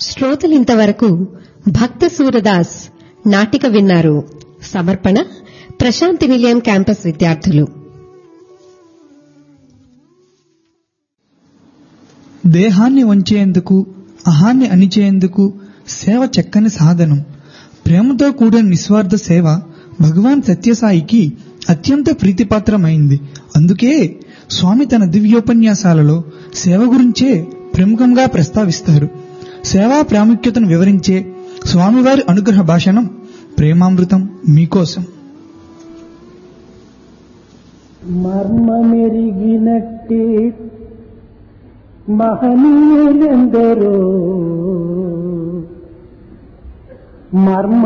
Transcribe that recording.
శ్రోతలింతవరకు భక్త సూరదాస్ నాటిక విన్నారు సమర్పణ ప్రశాంతి నిలయం క్యాంపస్ విద్యార్థులు దేహాన్ని వంచేందుకు అహాన్ని అణిచేందుకు సేవ చక్కని సాధనం ప్రేమతో కూడిన నిస్వార్థ సేవ భగవాన్ సత్యసాయికి అత్యంత ప్రీతిపాత్రమైంది అందుకే స్వామి తన దివ్యోపన్యాసాలలో సేవ గురించే ప్రముఖంగా ప్రస్తావిస్తారు సేవా ప్రాముఖ్యతను వివరించే స్వామివారి అనుగ్రహ భాషణం ప్రేమామృతం మీకోసం మర్మమెరిగినట్టి మహనీయులెందరో మర్మ